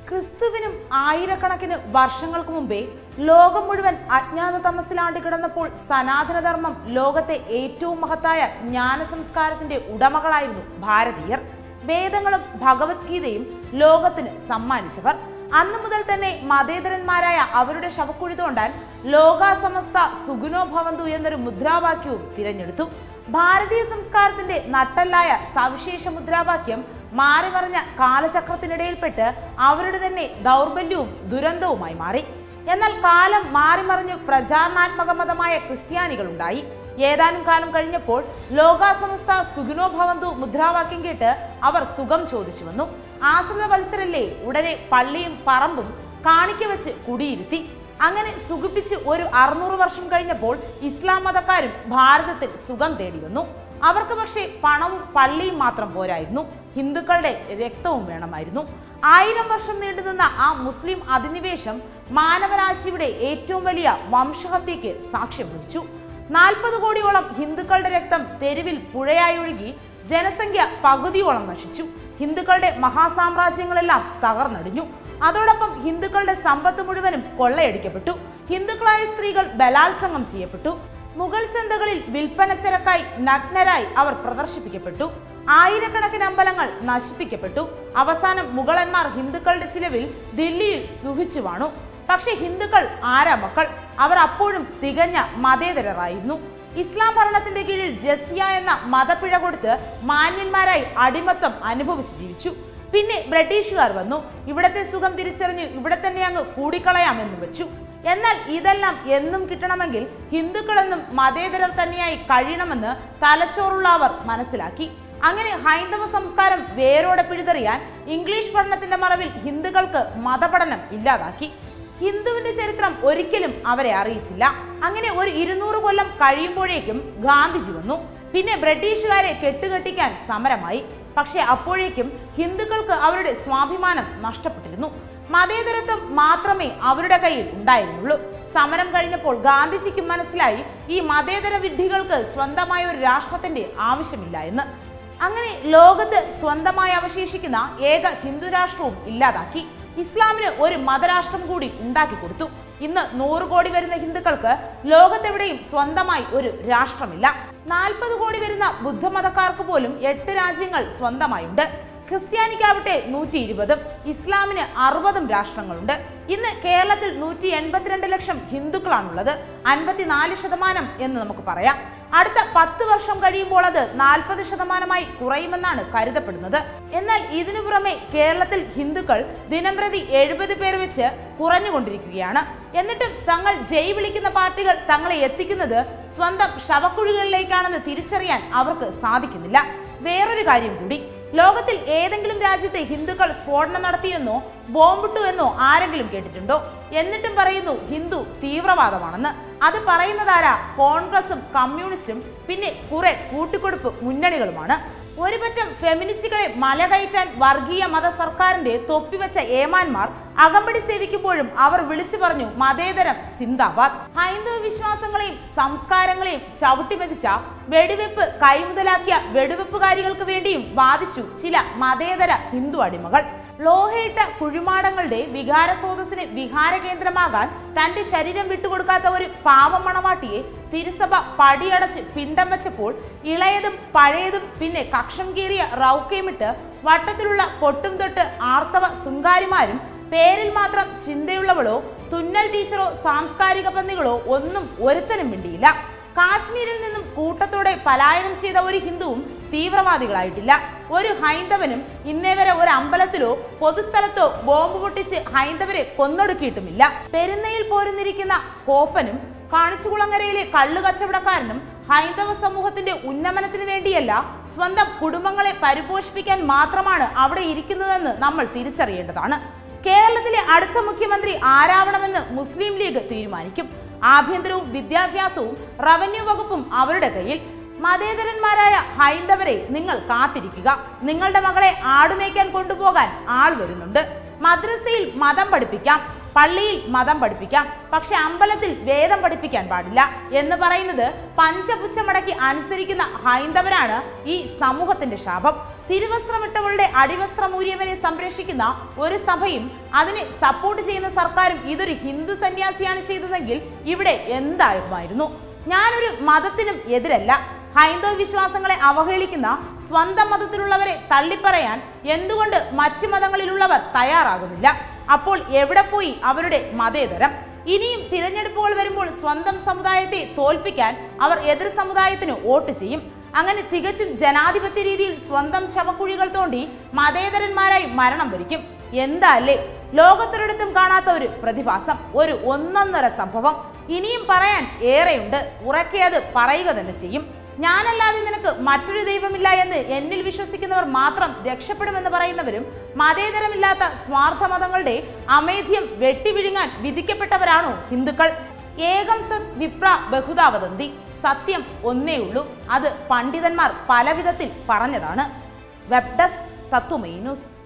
ക്രിസ്തുവിനും ആയിരക്കണക്കിന് വർഷങ്ങൾക്ക് മുമ്പേ ലോകം മുഴുവൻ അജ്ഞാത തമസിലാണ്ട് കിടന്നപ്പോൾ സനാതനധർമ്മം ലോകത്തെ ഏറ്റവും മഹത്തായ ജ്ഞാന സംസ്കാരത്തിന്റെ ഉടമകളായിരുന്നു ഭാരതീയർ വേദങ്ങളും ഭഗവത്ഗീതയും ലോകത്തിന് സമ്മാനിച്ചവർ അന്നു മുതൽ തന്നെ മതേതരന്മാരായ അവരുടെ ശവക്കുഴി തോണ്ടാൻ ലോകാസമസ്ത സുഗുണോ ഭവന്തു എന്നൊരു മുദ്രാവാക്യവും തിരഞ്ഞെടുത്തു ഭാരതീയ സംസ്കാരത്തിന്റെ നട്ടല്ലായ സവിശേഷ മുദ്രാവാക്യം മാറിമറിഞ്ഞ കാലചക്രത്തിനിടയിൽപ്പെട്ട് അവരുടെ തന്നെ ദൗർബല്യവും ദുരന്തവുമായി മാറി എന്നാൽ കാലം മാറിമറിഞ്ഞു പ്രചാരണാത്മക മതമായ ക്രിസ്ത്യാനികളുണ്ടായി ഏതാനും കാലം കഴിഞ്ഞപ്പോൾ ലോകാസമസ്ത സുഖിനോ ഭവന്തു മുദ്രാവാക്യം കേട്ട് അവർ സുഖം ചോദിച്ചു വന്നു ആശ്രിത വത്സരല്ലേ ഉടനെ പള്ളിയും പറമ്പും കാണിക്ക വെച്ച് കുടിയിരുത്തി അങ്ങനെ സുഖിപ്പിച്ച് ഒരു അറുന്നൂറ് വർഷം കഴിഞ്ഞപ്പോൾ ഇസ്ലാം മതക്കാരും ഭാരതത്തിൽ സുഖം തേടി വന്നു അവർക്ക് പക്ഷേ പണവും പള്ളിയും മാത്രം പോരായിരുന്നു ഹിന്ദുക്കളുടെ രക്തവും വേണമായിരുന്നു ആയിരം വർഷം നീണ്ടുനിന്ന ആ മുസ്ലിം അധിനിവേശം മാനവരാശിയുടെ ഏറ്റവും വലിയ വംശഹത്യയ്ക്ക് സാക്ഷ്യം വഹിച്ചു നാൽപ്പത് കോടിയോളം ഹിന്ദുക്കളുടെ രക്തം തെരുവിൽ പുഴയായി ഒഴുകി ജനസംഖ്യ പകുതിയോളം നശിച്ചു ഹിന്ദുക്കളുടെ മഹാസാമ്രാജ്യങ്ങളെല്ലാം തകർന്നടിഞ്ഞു അതോടൊപ്പം ഹിന്ദുക്കളുടെ സമ്പത്ത് മുഴുവനും കൊള്ളയടിക്കപ്പെട്ടു ഹിന്ദുക്കളായ സ്ത്രീകൾ ബലാത്സംഗം ചെയ്യപ്പെട്ടു മുഗൾ ചന്തകളിൽ വിൽപ്പന ചരക്കായി നഗ്നരായി അവർ പ്രദർശിപ്പിക്കപ്പെട്ടു ആയിരക്കണക്കിന് അമ്പലങ്ങൾ നശിപ്പിക്കപ്പെട്ടു അവസാനം മുഗളന്മാർ ഹിന്ദുക്കളുടെ ചിലവിൽ ദില്ലിയിൽ സുഖിച്ചു വാണു പക്ഷേ ഹിന്ദുക്കൾ ആരാ മക്കൾ അവർ അപ്പോഴും തികഞ്ഞ മതേതരരായിരുന്നു ഇസ്ലാം ഭരണത്തിന്റെ കീഴിൽ ജസിയ എന്ന മതപ്പിഴ കൊടുത്ത് മാന്യന്മാരായി അടിമത്തം അനുഭവിച്ചു ജീവിച്ചു പിന്നെ ബ്രിട്ടീഷുകാർ വന്നു ഇവിടത്തെ സുഖം തിരിച്ചറിഞ്ഞു ഇവിടെ തന്നെ അങ്ങ് കൂടിക്കളയാമെന്ന് വെച്ചു എന്നാൽ ഇതെല്ലാം എന്നും കിട്ടണമെങ്കിൽ ഹിന്ദുക്കളെന്നും മതേതരർ തന്നെയായി കഴിയണമെന്ന് തലച്ചോറുള്ള അവർ മനസ്സിലാക്കി അങ്ങനെ ഹൈന്ദവ സംസ്കാരം വേരോടെ പിഴുതെറിയാൻ ഇംഗ്ലീഷ് പഠനത്തിന്റെ മറവിൽ ഹിന്ദുക്കൾക്ക് മതപഠനം ഇല്ലാതാക്കി ഹിന്ദുവിന്റെ ചരിത്രം ഒരിക്കലും അവരെ അറിയിച്ചില്ല അങ്ങനെ ഒരു ഇരുന്നൂറ് കൊല്ലം കഴിയുമ്പോഴേക്കും ഗാന്ധിജി വന്നു പിന്നെ ബ്രിട്ടീഷുകാരെ കെട്ടുകെട്ടിക്കാൻ സമരമായി പക്ഷെ അപ്പോഴേക്കും ഹിന്ദുക്കൾക്ക് അവരുടെ സ്വാഭിമാനം നഷ്ടപ്പെട്ടിരുന്നു മതേതരത്വം മാത്രമേ അവരുടെ കയ്യിൽ ഉണ്ടായിരുന്നുള്ളൂ സമരം കഴിഞ്ഞപ്പോൾ ഗാന്ധിജിക്ക് മനസ്സിലായി ഈ മതേതര വിഡ്ഢികൾക്ക് സ്വന്തമായ ഒരു രാഷ്ട്രത്തിന്റെ ആവശ്യമില്ല എന്ന് അങ്ങനെ ലോകത്ത് സ്വന്തമായി അവശേഷിക്കുന്ന ഏക ഹിന്ദു രാഷ്ട്രവും ഇല്ലാതാക്കി ഇസ്ലാമിന് ഒരു മതരാഷ്ട്രം കൂടി ഉണ്ടാക്കി കൊടുത്തു ഇന്ന് നൂറ് കോടി വരുന്ന ഹിന്ദുക്കൾക്ക് ലോകത്തെവിടെയും സ്വന്തമായി ഒരു രാഷ്ട്രമില്ല നാൽപ്പത് കോടി വരുന്ന ബുദ്ധമതക്കാർക്ക് പോലും എട്ട് രാജ്യങ്ങൾ സ്വന്തമായുണ്ട് ക്രിസ്ത്യാനിക്കാവട്ടെ നൂറ്റി ഇരുപതും ഇസ്ലാമിന് അറുപതും രാഷ്ട്രങ്ങളുണ്ട് ഇന്ന് കേരളത്തിൽ നൂറ്റി എൺപത്തിരണ്ട് ലക്ഷം ഹിന്ദുക്കളാണുള്ളത് അൻപത്തിനാല് ശതമാനം എന്ന് നമുക്ക് പറയാം അടുത്ത പത്ത് വർഷം കഴിയുമ്പോൾ അത് നാൽപ്പത് ശതമാനമായി കുറയുമെന്നാണ് കരുതപ്പെടുന്നത് എന്നാൽ ഇതിനു പുറമെ കേരളത്തിൽ ഹിന്ദുക്കൾ ദിനംപ്രതി എഴുപത് പേർ വെച്ച് കുറഞ്ഞുകൊണ്ടിരിക്കുകയാണ് എന്നിട്ടും തങ്ങൾ ജയ് വിളിക്കുന്ന പാർട്ടികൾ തങ്ങളെ എത്തിക്കുന്നത് സ്വന്തം ശവക്കുഴികളിലേക്കാണെന്ന് തിരിച്ചറിയാൻ അവർക്ക് സാധിക്കുന്നില്ല വേറൊരു കാര്യം കൂടി ലോകത്തിൽ ഏതെങ്കിലും രാജ്യത്തെ ഹിന്ദുക്കൾ സ്ഫോടനം നടത്തിയെന്നോ ബോംബിട്ടു എന്നോ ആരെങ്കിലും കേട്ടിട്ടുണ്ടോ എന്നിട്ടും പറയുന്നു ഹിന്ദു തീവ്രവാദമാണെന്ന് അത് പറയുന്നതാരാ കോൺഗ്രസും കമ്മ്യൂണിസ്റ്റും പിന്നെ കുറെ കൂട്ടിക്കൊടുപ്പ് മുന്നണികളുമാണ് ഒരു പറ്റം ഫെമിനിസ്റ്റുകളെ മലകയറ്റാൻ വർഗീയ മത സർക്കാരിന്റെ തൊപ്പിവെച്ച ഏമാന്മാർ അകമ്പടി സേവിക്കുമ്പോഴും അവർ വിളിച്ചു പറഞ്ഞു മതേതരം സിന്ദാബാദ് ഹൈന്ദവ വിശ്വാസങ്ങളെയും സംസ്കാരങ്ങളെയും ചവിട്ടിമെതിച്ച വെടിവെപ്പ് കൈമുതലാക്കിയ വെടിവെപ്പുകാരികൾക്ക് വേണ്ടിയും വാദിച്ചു ചില മതേതര ഹിന്ദു അടിമകൾ ലോഹയിട്ട കുഴിമാടങ്ങളുടെ വികാര സ്രോതസ്സിന് വിഹാര കേന്ദ്രമാകാൻ തന്റെ ശരീരം വിട്ടുകൊടുക്കാത്ത ഒരു പാവം മണവാട്ടിയെ തിരുസഭ പടിയടച്ച് പിണ്ടം വെച്ചപ്പോൾ ഇളയതും പഴയതും പിന്നെ കക്ഷം കീറിയ റൗക്കയുമിട്ട് വട്ടത്തിലുള്ള പൊട്ടും തൊട്ട് ആർത്തവ സുങ്കാരിമാരും പേരിൽ മാത്രം ചിന്തയുള്ളവളോ തുന്നൽ ടീച്ചറോ സാംസ്കാരിക പന്നികളോ ഒന്നും ഒരുത്തനും മിണ്ടിയില്ല കാശ്മീരിൽ നിന്നും കൂട്ടത്തോടെ പലായനം ചെയ്ത ഒരു ഹിന്ദുവും തീവ്രവാദികളായിട്ടില്ല ഒരു ഹൈന്ദവനും ഇന്നേ വരെ ഒരു അമ്പലത്തിലോ പൊതുസ്ഥലത്തോ ബോംബ് പൊട്ടിച്ച് ഹൈന്ദവരെ കൊന്നൊടുക്കിയിട്ടുമില്ല പെരുന്നയിൽ പോരുന്നിരിക്കുന്ന കോപ്പനും കാണിച്ചുകുളങ്ങരയിലെ കള്ളു കച്ചവടക്കാരനും ഹൈന്ദവ സമൂഹത്തിന്റെ ഉന്നമനത്തിന് വേണ്ടിയല്ല സ്വന്തം കുടുംബങ്ങളെ പരിപോഷിപ്പിക്കാൻ മാത്രമാണ് അവിടെ ഇരിക്കുന്നതെന്ന് നമ്മൾ തിരിച്ചറിയേണ്ടതാണ് കേരളത്തിലെ അടുത്ത മുഖ്യമന്ത്രി ആരാവണമെന്ന് മുസ്ലിം ലീഗ് തീരുമാനിക്കും ആഭ്യന്തരവും വിദ്യാഭ്യാസവും റവന്യൂ വകുപ്പും അവരുടെ കയ്യിൽ മതേതരന്മാരായ ഹൈന്ദവരെ നിങ്ങൾ കാത്തിരിക്കുക നിങ്ങളുടെ മകളെ ആടുമേക്കാൻ കൊണ്ടുപോകാൻ ആൾ വരുന്നുണ്ട് മദ്രസയിൽ മതം പഠിപ്പിക്കാം പള്ളിയിൽ മതം പഠിപ്പിക്കാം പക്ഷെ അമ്പലത്തിൽ വേദം പഠിപ്പിക്കാൻ പാടില്ല എന്ന് പറയുന്നത് പഞ്ചപുച്ഛമടക്കി അനുസരിക്കുന്ന ഹൈന്ദവരാണ് ഈ സമൂഹത്തിന്റെ ശാപം തിരുവസ്ത്രമിട്ടവളുടെ അടിവസ്ത്രമൂര്യവനെ സംരക്ഷിക്കുന്ന ഒരു സഭയും അതിനെ സപ്പോർട്ട് ചെയ്യുന്ന സർക്കാരും ഇതൊരു ഹിന്ദു സന്യാസിയാണ് ചെയ്തതെങ്കിൽ ഇവിടെ എന്താകുമായിരുന്നു ഞാനൊരു മതത്തിനും എതിരല്ല ഹൈന്ദവ വിശ്വാസങ്ങളെ അവഹേളിക്കുന്ന സ്വന്തം മതത്തിലുള്ളവരെ തള്ളിപ്പറയാൻ എന്തുകൊണ്ട് മറ്റു മതങ്ങളിലുള്ളവർ തയ്യാറാകുന്നില്ല അപ്പോൾ എവിടെ പോയി അവരുടെ മതേതരം ഇനിയും തിരഞ്ഞെടുപ്പുകൾ വരുമ്പോൾ സ്വന്തം സമുദായത്തെ തോൽപ്പിക്കാൻ അവർ എതിർ സമുദായത്തിന് വോട്ട് ചെയ്യും അങ്ങനെ തികച്ചും ജനാധിപത്യ രീതിയിൽ സ്വന്തം ശവക്കുഴികൾ തോണ്ടി മതേതരന്മാരായി മരണം വരിക്കും എന്താ അല്ലേ ലോകത്തൊരിടത്തും കാണാത്ത ഒരു പ്രതിഭാസം ഒരു ഒന്നൊന്നര സംഭവം ഇനിയും പറയാൻ ഏറെയുണ്ട് ഉറക്കെ അത് പറയുക തന്നെ ചെയ്യും ഞാനല്ലാതെ നിനക്ക് മറ്റൊരു ദൈവമില്ല എന്ന് എന്നിൽ വിശ്വസിക്കുന്നവർ മാത്രം രക്ഷപ്പെടുമെന്ന് പറയുന്നവരും മതേതരമില്ലാത്ത സ്വാർത്ഥ മതങ്ങളുടെ അമേധ്യം വെട്ടിവിഴുങ്ങാൻ വിധിക്കപ്പെട്ടവരാണോ ഹിന്ദുക്കൾ ഏകം സത് വിപ്ര ബഹുതാവതന്തി സത്യം ഒന്നേ ഉള്ളൂ അത് പണ്ഡിതന്മാർ പലവിധത്തിൽ പറഞ്ഞതാണ് വെബ് ഡെസ്ക് തത്വമൈ ന്യൂസ്